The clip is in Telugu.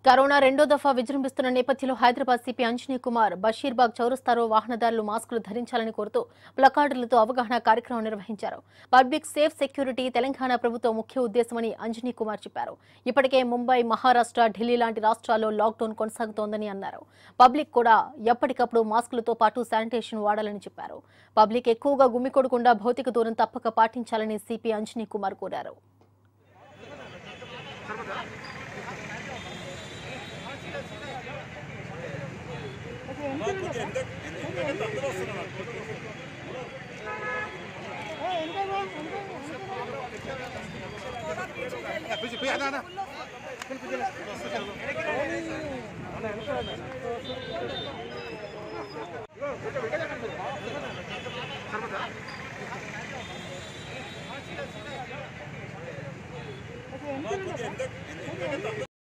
కరోనా రెండో దఫా విజృంభిస్తున్న నేపథ్యంలో హైదరాబాద్ సిపి అంజనీ కుమార్ బషీర్బాగ్ చౌరస్తాలో వాహనదారులు మాస్కులు ధరించాలని కోరుతూ ప్లకార్డులతో అవగాహన కార్యక్రమం నిర్వహించారు పబ్లిక్ సేఫ్ సెక్యూరిటీ తెలంగాణ ప్రభుత్వ ముఖ్య ఉద్దేశమని అంజనీ కుమార్ చెప్పారు ఇప్పటికే ముంబై మహారాష్ట్ర ఢిల్లీ లాంటి రాష్ట్రాల్లో లాక్డౌన్ కొనసాగుతోందని అన్నారు పబ్లిక్ కూడా ఎప్పటికప్పుడు మాస్కులతో పాటు శానిటేషన్ వాడాలని చెప్పారు పబ్లిక్ ఎక్కువగా గుమ్మికొడకుండా భౌతిక దూరం తప్పక పాటించాలని సిపి అంజనీ కుమార్ కోరారు పీछे पीछे आना आना